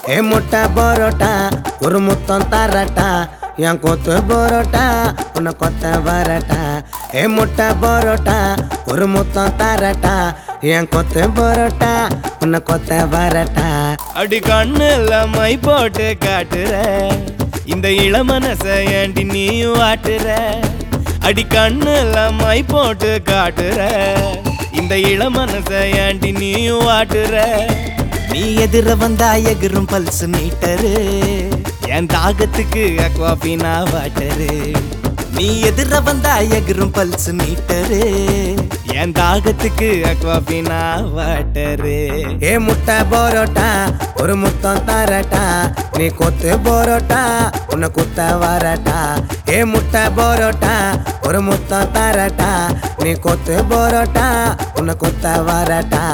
ஏ முட்டை பரோட்டா ஒரு முத்தம் தரட்டா என் கொத்து பரோட்டா உன்னை கொத்த வரட்டா ஏ முட்டை பரோட்டா ஒரு முத்தம் தரட்டா என் கொத்து பரோட்டா உன்னை கொத்த வரட்டா அடி கண்ணுல மை போட்டு காட்டுற இந்த இளமனச ஏண்டி நீ வாட்டுற அடி கண்ணுல மை போட்டு காட்டுற இந்த இளமனச ஏண்டி நீ வாட்டுற நீ எதிர வந்தா எகிரும் பல்ஸ் மீட்டரு என் தாகத்துக்கு அக்வாபினா வாட்டரு நீ எதிர வந்தா எகிரும் பல்ஸ் மீட்டரு என் தாகத்துக்கு அக்வாபினா வாட்டரு ஏ முட்டை பரோட்டா ஒரு முத்தம் தரட்டா நீ கொத்து பரோட்டா உன்னை குத்த வரட்டா ஏ முட்டை பரோட்டா ஒரு முத்தம் தரட்டா நீ கொத்து பரோட்டா உன்னை குத்த வரட்டா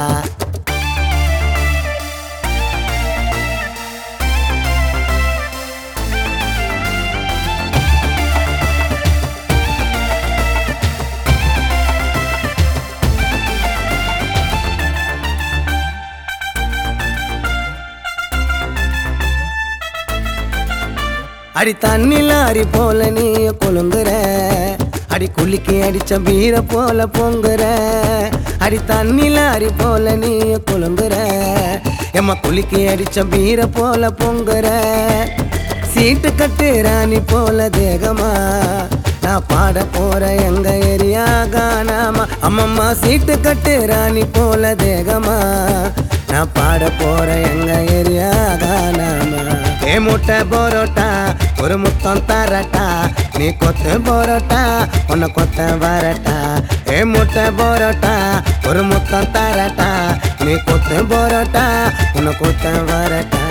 அடி தண்ணில அரி போல நீ கொழுங்குற அடி குளிக்கி அடிச்ச பீர போல பொங்குற அடி தண்ணில அரி போல நீ கொழுங்குற எம்மா குளிக்கி அடிச்ச பீர போல பொங்குற சீட்டு கட்டு ராணி போல தேகமா நான் பாட போற எங்க ஏரியா கானாமா அம்மம்மா சீட்டு கட்டு ராணி போல தேகமா நான் பாட போற எங்க ஏரியா கானாமா ஏ முட்டை பரோட்டா ஒரு முத்தம் தரட்டா நீ கொத்து பரோட்டா உன்னை கொத்த வரட்டா ஏ முட்டை பரோட்டா ஒரு முத்தம் தரட்டா நீ கொத்து பரோட்டா உன்னை கொத்த வரட்டா